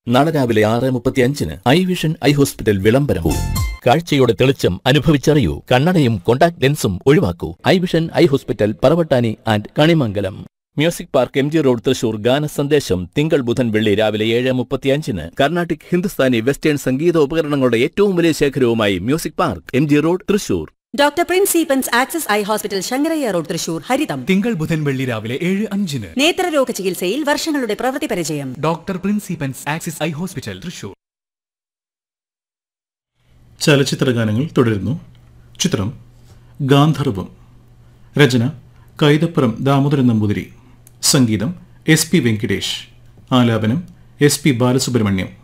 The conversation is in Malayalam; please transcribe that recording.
നാളെ രാവിലെ ആറ് മുപ്പത്തി അഞ്ചിന് ഐ വിഷൻ ഐ ഹോസ്പിറ്റൽ വിളംബരവും കാഴ്ചയുടെ തെളിച്ചം അനുഭവിച്ചറിയൂ കണ്ണടയും കോണ്ടാക്ട് ലെൻസും ഒഴിവാക്കൂ eye vision eye hospital Paravattani and Kanimangalam music park M G road Thrissur ഗാന സന്ദേശം തിങ്കൾ ബുധൻ വെള്ളി രാവിലെ ഏഴ് മുപ്പത്തിയഞ്ചിന് കർണാട്ടിക് ഹിന്ദുസ്ഥാനി വെസ്റ്റേൺ സംഗീത ഉപകരണങ്ങളുടെ ഏറ്റവും വലിയ ശേഖരവുമായി music park M G road Thrissur doctor Prince സീപ്പൻസ് Axis eye hospital Sankarayya road Thrissur ഹരിതം തിങ്കൾ ബുധൻ വെള്ളി രാവിലെ ഏഴ് അഞ്ചിന് നേത്രരോഗ ചികിത്സയിൽ വർഷങ്ങളുടെ പ്രവൃത്തി പരിചയം ഡോക്ടർ പ്രിൻസിപ്പൻസ് ആക്സിസ് ഐ ഹോസ്പിറ്റൽ തൃശൂർ ചലച്ചിത്ര ഗാനങ്ങൾ തുടരുന്നു ചിത്രം ഗാന്ധർവം രചന കൈതപ്പുറം ദാമോദരൻ നമ്പൂതിരി സംഗീതം എസ് പി വെങ്കിടേഷ് ആലാപനം എസ് പി ബാലസുബ്രഹ്മണ്യം